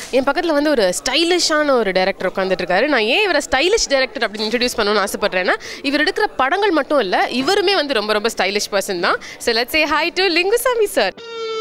என் பக்கத்தில் வந்து ஒரு ஸ்டைலிஷான ஒரு டேரக்டர் உட்காந்துட்டு இருக்காரு நான் ஏன் இவரை ஸ்டைலிஷ் டேரக்டர் அப்படின்னு இன்ட்ரடியூஸ் பண்ணணும்னு ஆசைப்படுறேன்னா இவர் எடுக்கிற படங்கள் மட்டும் இல்லை இவருமே வந்து ரொம்ப ரொம்ப ஸ்டைலிஷ் பர்சன் தான் so let's say hi to Lingusamy sir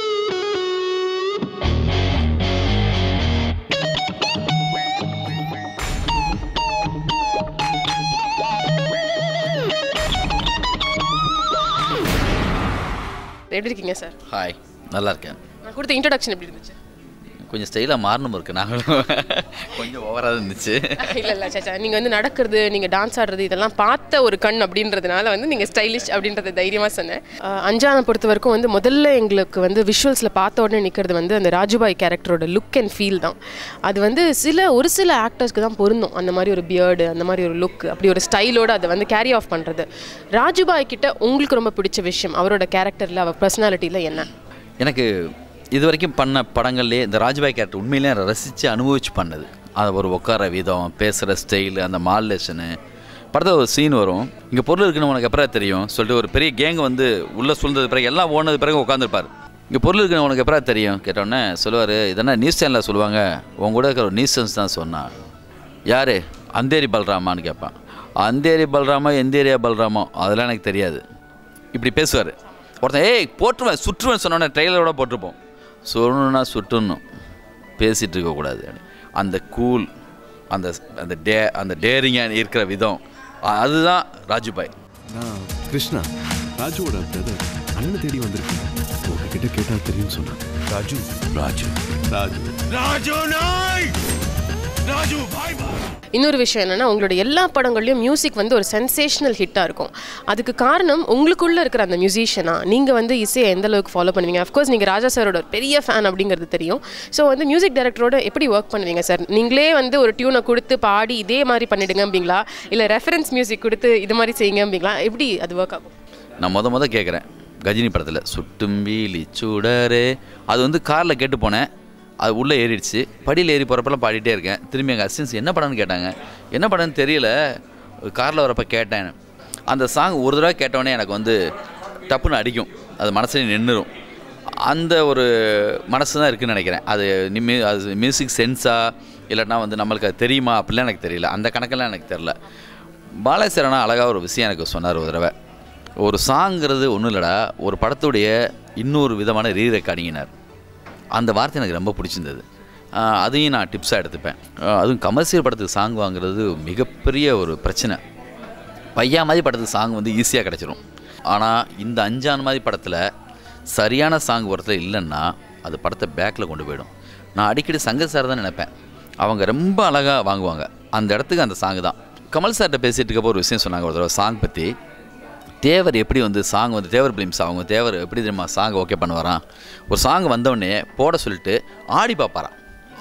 எப்படி இருக்கீங்க சார் ஹாய் நல்லா இருக்கேன் நான் கொடுத்த இன்ட்ரடக்ஷன் எப்படி இருந்துச்சு கொஞ்சம் ஸ்டைலாக மாறணும் இருக்கு நாங்களும் கொஞ்சம் ஓவராக இருந்துச்சு இல்லை இல்லை சாச்சா நீங்கள் வந்து நடக்கிறது நீங்கள் டான்ஸ் ஆடுறது இதெல்லாம் பார்த்த ஒரு கண் அப்படின்றதுனால வந்து நீங்கள் ஸ்டைலிஷ் அப்படின்றத தைரியமாக சொன்னேன் அஹ் அஞ்சானை பொறுத்த வரைக்கும் வந்து முதல்ல எங்களுக்கு வந்து விஷுவல்ஸில் பார்த்த உடனே நிற்கிறது வந்து அந்த ராஜுபாய் கேரக்டரோட லுக் அண்ட் ஃபீல் தான் அது வந்து சில ஒரு சில ஆக்டர்ஸ்க்கு தான் பொருந்தும் அந்த மாதிரி ஒரு பியர்டு அந்த மாதிரி ஒரு லுக் அப்படி ஒரு ஸ்டைலோட அதை வந்து கேரி ஆஃப் பண்ணுறது ராஜுபாய் கிட்ட உங்களுக்கு ரொம்ப பிடிச்ச விஷயம் அவரோட கேரக்டரில் அவர் பர்சனாலிட்டியில் என்ன எனக்கு இது வரைக்கும் பண்ண படங்கள்லேயே இந்த ராஜ்பாய் கேரக்டர் உண்மையிலே ரசித்து அனுபவிச்சு பண்ணது அது ஒரு உட்கார விதம் பேசுகிற ஸ்டைலு அந்த மாடுலேஷனு படத்தில் ஒரு சீன் வரும் இங்கே பொருள் இருக்குன்னு உனக்கு எப்பறம் தெரியும் சொல்லிட்டு ஒரு பெரிய கேங் வந்து உள்ளே சுழ்ந்தது பிறகு எல்லாம் ஓனது பிறகு உட்காந்துருப்பார் இங்கே பொருள் இருக்குன்னு உனக்கு எப்பறம் தெரியும் கேட்டோடனே சொல்லுவார் இதெல்லாம் நியூஸ் சேனலில் சொல்லுவாங்க உன் கூட இருக்கிற ஒரு நியூசன்ஸ் தான் சொன்னான் யார் அந்தேரி பல்ராமான்னு கேட்பான் அந்தேரி பல்ராமா எந்த ஏரியா பல்ராமோ அதெல்லாம் எனக்கு தெரியாது இப்படி பேசுவார் ஒருத்தன் ஏய் போட்டுருவேன் சுற்றுவேன் சொன்னோன்னே ட்ரெயிலரோட போட்டிருப்போம் சொல்லணுன்னா சுட்டுணும் பேசிகிட்டு இருக்கக்கூடாது அந்த கூல் அந்த அந்த டே அந்த டேரிங்காக இருக்கிற விதம் அதுதான் ராஜுபாய் நான் கிருஷ்ணா ராஜுவோட பிரதர் அண்ணனை தேடி வந்திருக்கேன் உங்ககிட்ட கேட்டா தெரியும் சொன்னான் ராஜு ராஜு ராஜு ராஜு நாய் ராஜு பாய் பாய் இன்னொரு விஷயம் என்னன்னா உங்களோட எல்லா படங்கள்லையும் மியூசிக் வந்து ஒரு சென்சேஷனல் ஹிட்டாக இருக்கும் அதுக்கு காரணம் உங்களுக்குள்ளே இருக்கிற அந்த மியூசிஷியனா நீங்கள் வந்து இசையை எந்த அளவுக்கு ஃபாலோ பண்ணுவீங்க அஃப்கோர்ஸ் நீங்கள் ராஜா சாரோட ஒரு பெரிய ஃபேன் அப்படிங்கிறது தெரியும் ஸோ வந்து மியூசிக் டைரக்டரோட எப்படி ஒர்க் பண்ணுவீங்க சார் நீங்களே வந்து ஒரு டியூனை கொடுத்து பாடி இதே மாதிரி பண்ணிடுங்க அப்படிங்களா இல்லை ரெஃபரன்ஸ் மியூசிக் கொடுத்து இது மாதிரி செய்யுங்க அப்படிங்களா எப்படி அது ஒர்க் ஆகும் நான் முத முத கேட்குறேன் கஜினி படத்தில் சுட்டும்பீலி சுடரே அது வந்து காரில் கேட்டு போனேன் அது உள்ளே ஏறிடுச்சு படியில் ஏறி போகிறப்பெல்லாம் பாடிட்டே இருக்கேன் திரும்பி எங்கள் அசிஸ்டன்ஸ் என்ன படம்னு கேட்டாங்க என்ன படம்னு தெரியல காரில் வரப்போ கேட்டேன் அந்த சாங் ஒரு தடவை கேட்டோடனே எனக்கு வந்து டப்புன்னு அடிக்கும் அது மனசுல நின்றுரும் அந்த ஒரு மனசு தான் இருக்குன்னு நினைக்கிறேன் அது நிம்மி அது மியூசிக் சென்ஸா இல்லைன்னா வந்து நம்மளுக்கு அது தெரியுமா அப்படிலாம் எனக்கு தெரியல அந்த கணக்கெல்லாம் எனக்கு தெரில பாலசரனா அழகாக ஒரு விஷயம் எனக்கு சொன்னார் ஒரு தடவை ஒரு சாங்கிறது ஒன்றும் இல்லைடா ஒரு படத்துடைய இன்னொரு விதமான ரீ ரெக்கார்டிங்கினார் அந்த வார்த்தை எனக்கு ரொம்ப பிடிச்சிருந்தது ஆஹ் அதையும் நான் டிப்ஸாக எடுத்துப்பேன் ஆஹ் அதுவும் கமர்ஷியல் படத்துக்கு சாங் வாங்குறது மிகப்பெரிய ஒரு பிரச்சனை பையா மாதிரி படத்துக்கு சாங் வந்து ஈஸியாக கிடச்சிரும் ஆனால் இந்த அஞ்சான் மாதிரி படத்தில் சரியான சாங் ஒருத்தர் இல்லைன்னா அது படத்தை பேக்கில் கொண்டு போயிடும் நான் அடிக்கடி சங்கர் சார் தான் நினைப்பேன் அவங்க ரொம்ப அழகாக வாங்குவாங்க அந்த இடத்துக்கு அந்த சாங் தான் கமல் சார்கிட்ட பேசிகிட்டு இருக்கப்போ ஒரு விஷயம் சொன்னாங்க ஒரு தடவை சாங் பற்றி தேவர் எப்படி வந்து சாங் வந்து தேவர் ஃபிலிம்ஸ் அவங்க தேவர் எப்படி தெரியுமா சாங் ஓகே பண்ணுவாராம் ஒரு சாங் வந்தோடனே போட சொல்லிட்டு ஆடி பார்ப்பாராம்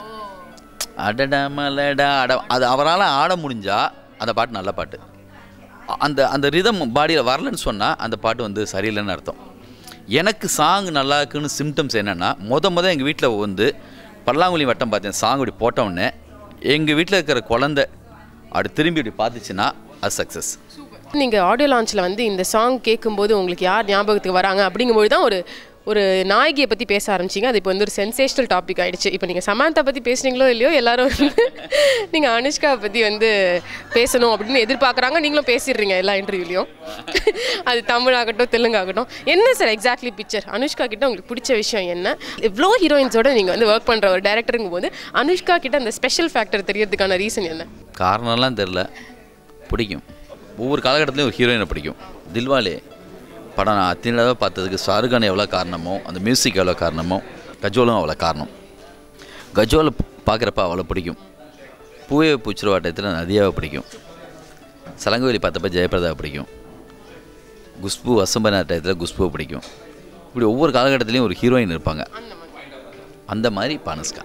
அடடா மலடா அட அது அவரால் ஆட முடிஞ்சா அந்த பாட்டு நல்ல பாட்டு அ- அந்த அந்த ரிதம் பாடியில் வரலன்னு சொன்னால் அந்த பாட்டு வந்து சரியில்லைன்னு அர்த்தம் எனக்கு சாங் நல்லா இருக்குன்னு சிம்டம்ஸ் என்னென்னா முத முத எங்கள் வீட்டில் வந்து பல்லாங்குழி வட்டம் பார்த்தேன் சாங் இப்படி போட்ட உடனே எங்கள் வீட்டில் இருக்கிற குழந்தை அப்படி திரும்பி இப்படி பார்த்துச்சுன்னா அது சக்ஸஸ் நீங்கள் ஆடியோ லான்ச்சில் வந்து இந்த சாங் கேட்கும்போது உங்களுக்கு யார் ஞாபகத்துக்கு வராங்க அப்படிங்கும்போது தான் ஒரு ஒரு நாயகியை பற்றி பேச ஆரம்பிச்சிங்க அது இப்போ வந்து ஒரு சென்சேஷனல் டாபிக் ஆயிடுச்சு இப்போ நீங்கள் சமாந்தா பற்றி பேசுனீங்களோ இல்லையோ எல்லாரும் வந்து நீங்கள் அனுஷ்காவை பற்றி வந்து பேசணும் அப்படின்னு எதிர்பார்க்குறாங்க நீங்களும் பேசிடுறீங்க எல்லா இன்டர்வியூலையும் அது தமிழாகட்டும் தெலுங்காகட்டும் என்ன சார் எக்ஸாக்ட்லி பிக்சர் அனுஷ்கா கிட்ட உங்களுக்கு பிடிச்ச விஷயம் என்ன இவ்வளோ ஹீரோயின்ஸோட நீங்கள் வந்து ஒர்க் பண்ணுற ஒரு டேரக்டருங்கும் போது அனுஷ்கா கிட்ட அந்த ஸ்பெஷல் ஃபேக்டர் தெரியறதுக்கான ரீசன் என்ன காரணம்லாம் தெரில பிடிக்கும் ஒவ்வொரு காலகட்டத்திலையும் ஒரு ஹீரோயினை பிடிக்கும் தில்வாலே படம் நான் அத்தனை தடவை பார்த்ததுக்கு ஷாருக்கான் எவ்வளோ காரணமோ அந்த மியூசிக் எவ்வளோ காரணமோ கஜோலும் அவ்வளோ காரணம் கஜோலை பார்க்குறப்ப அவ்வளோ பிடிக்கும் பூவே பூச்சிருவாட்டத்தில் நதியாவை பிடிக்கும் சலங்கவேலி பார்த்தப்ப ஜெயபிரதாவை பிடிக்கும் குஷ்பு வசம்ப நாட்டத்தில் குஷ்புவை பிடிக்கும் இப்படி ஒவ்வொரு காலகட்டத்திலையும் ஒரு ஹீரோயின் இருப்பாங்க அந்த மாதிரி பானஸ்கா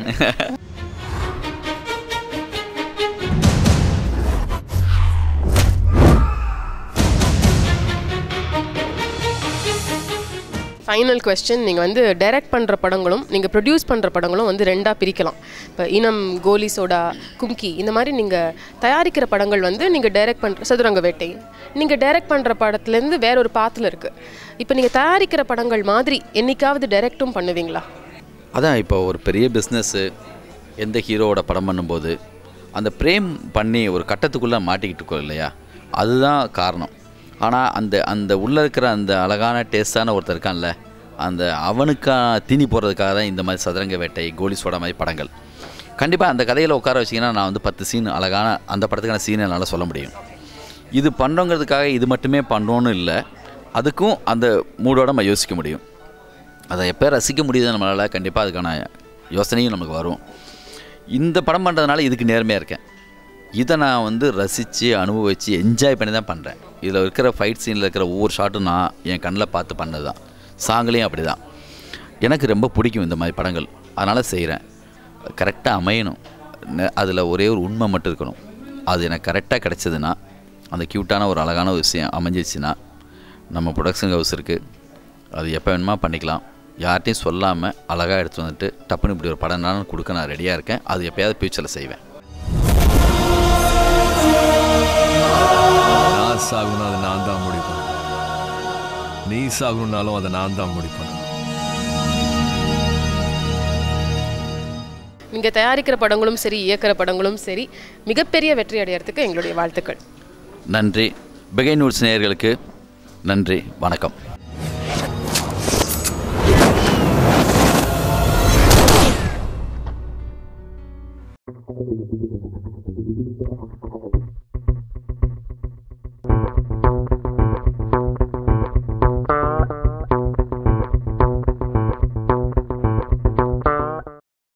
ஃபைனல் கொஸ்டின் நீங்கள் வந்து டைரக்ட் பண்ணுற படங்களும் நீங்கள் ப்ரொடியூஸ் பண்ணுற படங்களும் வந்து ரெண்டாக பிரிக்கலாம் இப்போ இனம் கோலி சோடா கும்கி இந்த மாதிரி நீங்கள் தயாரிக்கிற படங்கள் வந்து நீங்கள் டைரக்ட் பண்ணுற சதுரங்க வேட்டை நீங்கள் டைரக்ட் பண்ணுற படத்துலேருந்து வேற ஒரு பாத்தில் இருக்குது இப்போ நீங்கள் தயாரிக்கிற படங்கள் மாதிரி என்னைக்காவது டைரக்டும் பண்ணுவீங்களா அதான் இப்போ ஒரு பெரிய பிஸ்னஸ்ஸு எந்த ஹீரோவோட படம் பண்ணும்போது அந்த பிரேம் பண்ணி ஒரு கட்டத்துக்குள்ளே மாட்டிக்கிட்டு இருக்கோம் இல்லையா அதுதான் காரணம் ஆனால் அந்த அந்த உள்ளே இருக்கிற அந்த அழகான டேஸ்டான ஒருத்தர் இருக்கான்ல அந்த அவனுக்கா தீனி போடுறதுக்காக தான் இந்த மாதிரி சதுரங்க வேட்டை கோலி சோடா மாதிரி படங்கள் கண்டிப்பாக அந்த கதையில் உட்கார வச்சிங்கன்னா நான் வந்து பத்து சீன் அழகான அந்த படத்துக்கான சீன் என்னால் சொல்ல முடியும் இது பண்ணுறோங்கிறதுக்காக இது மட்டுமே பண்ணுறோன்னு இல்லை அதுக்கும் அந்த மூடோட நம்ம யோசிக்க முடியும் அதை எப்போ ரசிக்க முடியுது நம்மளால் கண்டிப்பாக அதுக்கான யோசனையும் நமக்கு வரும் இந்த படம் பண்ணுறதுனால இதுக்கு நேர்மையாக இருக்கேன் இதை நான் வந்து ரசித்து அனுபவித்து என்ஜாய் பண்ணி தான் பண்ணுறேன் இதில் இருக்கிற ஃபைட் சீனில் இருக்கிற ஒவ்வொரு ஷாட்டும் நான் என் கண்ணில் பார்த்து பண்ணது தான் சாங்லேயும் அப்படி தான் எனக்கு ரொம்ப பிடிக்கும் இந்த மாதிரி படங்கள் அதனால் செய்கிறேன் கரெக்டாக அமையணும் அதில் ஒரே ஒரு உண்மை மட்டும் இருக்கணும் அது எனக்கு கரெக்டாக கிடச்சதுன்னா அந்த க்யூட்டான ஒரு அழகான ஒரு விஷயம் அமைஞ்சிச்சுன்னா நம்ம ப்ரொடக்ஷன் ஹவுஸ் இருக்குது அது எப்போ வேணுமா பண்ணிக்கலாம் யார்கிட்டையும் சொல்லாமல் அழகாக எடுத்து வந்துட்டு டப்புன்னு இப்படி ஒரு படம் நான் கொடுக்க நான் ரெடியாக இருக்கேன் அது எப்போயாவது ஃப்யூச்சரில் செய்வேன் நான் சாகணும் அதை நான் தான் முடிப்பேன் நீ சாகணும்னாலும் அதை நான் தான் முடிப்பேன் நீங்கள் தயாரிக்கிற படங்களும் சரி இயக்கிற படங்களும் சரி மிகப்பெரிய வெற்றி அடையறதுக்கு எங்களுடைய வாழ்த்துக்கள் நன்றி பிகை நியூஸ் நேயர்களுக்கு நன்றி வணக்கம் Thank you.